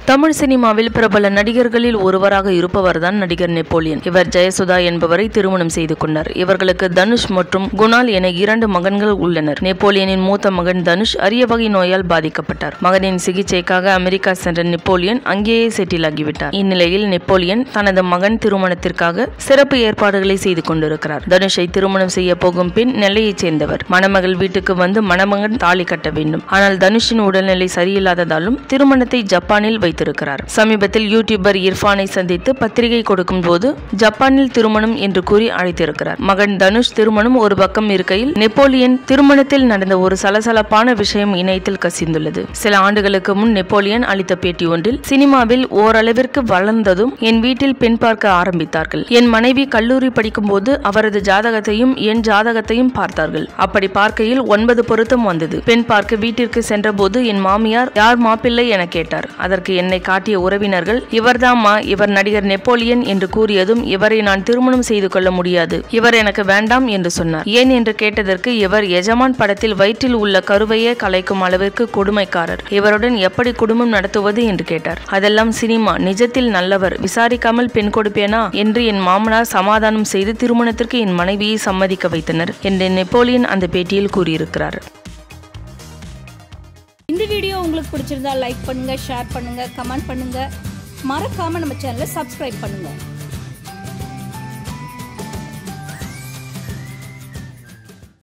தமிழ் சினிமாவில் பிரபல நடிகர்களில் ஒருவராக இருப்பவர்தான் நடிகர் நெப்போலியன் இவர் ஜெயசுதா என்பவரை திருமணம் செய்து கொண்டார் இவர்களுக்கு தனுஷ் மற்றும் குணால் என இரண்டு மகன்கள் உள்ளனர் நெப்போலியனின் மூத்த மகன் தனுஷ் அரிய வகை நோயால் பாதிக்கப்பட்டார் மகனின் சிகிச்சைக்காக அமெரிக்கா சென்ற நெப்போலியன் அங்கேயே செட்டில் ஆகிவிட்டார் இந்நிலையில் நெப்போலியன் தனது மகன் திருமணத்திற்காக சிறப்பு ஏற்பாடுகளை செய்து கொண்டிருக்கிறார் தனுஷை திருமணம் செய்ய போகும் பெண் நெல்லையைச் சேர்ந்தவர் மணமகள் வீட்டுக்கு வந்து மணமகன் தாலி கட்ட வேண்டும் ஆனால் தனுஷின் உடல்நிலை சரியில்லாததாலும் திருமணத்தை ஜப்பானில் வைத்திருக்கிறார் சமீபத்தில் யூடியூபர் இர்ஃபானை சந்தித்து பத்திரிகை கொடுக்கும் போது ஜப்பானில் திருமணம் என்று கூறி அழைத்திருக்கிறார் மகன் தனுஷ் திருமணம் ஒரு பக்கம் இருக்கையில் நெப்போலியன் திருமணத்தில் நடந்த ஒரு சலசலப்பான விஷயம் இணையத்தில் கசிந்துள்ளது சில ஆண்டுகளுக்கு முன் நெப்போலியன் அளித்த பேட்டி ஒன்றில் சினிமாவில் ஓரளவிற்கு வளர்ந்ததும் என் வீட்டில் பெண் பார்க்க ஆரம்பித்தார்கள் என் மனைவி கல்லூரி படிக்கும் போது அவரது ஜாதகத்தையும் என் ஜாதகத்தையும் பார்த்தார்கள் அப்படி பார்க்கையில் ஒன்பது பொருத்தம் வந்தது பெண் பார்க்க வீட்டிற்கு சென்றபோது என் மாமியார் யார் மாப்பிள்ளை என கேட்டார் அதற்கு என்னை காட்டிய உறவினர்கள் இவர்தாம்மா இவர் நடிகர் நெப்போலியன் என்று கூறியதும் இவரை நான் திருமணம் செய்து கொள்ள முடியாது இவர் எனக்கு வேண்டாம் என்று சொன்னார் ஏன் என்று கேட்டதற்கு இவர் எஜமான் படத்தில் வயிற்றில் உள்ள கருவையே கலைக்கும் அளவிற்கு கொடுமைக்காரர் இவருடன் எப்படி குடும்பம் நடத்துவது என்று கேட்டார் அதெல்லாம் சினிமா நிஜத்தில் நல்லவர் விசாரிக்காமல் பெண் கொடுப்பேனா என்று என் மாமனார் சமாதானம் செய்து திருமணத்திற்கு என் மனைவியை சம்மதிக்க வைத்தனர் என்று நெப்போலியன் அந்த பேட்டியில் கூறியிருக்கிறார் இந்த வீடியோ உங்களுக்கு பிடிச்சிருந்தா லைக் பண்ணுங்க ஷேர் பண்ணுங்க கமெண்ட் பண்ணுங்க மறக்காம நம்ம சேனலை சப்ஸ்கிரைப் பண்ணுங்க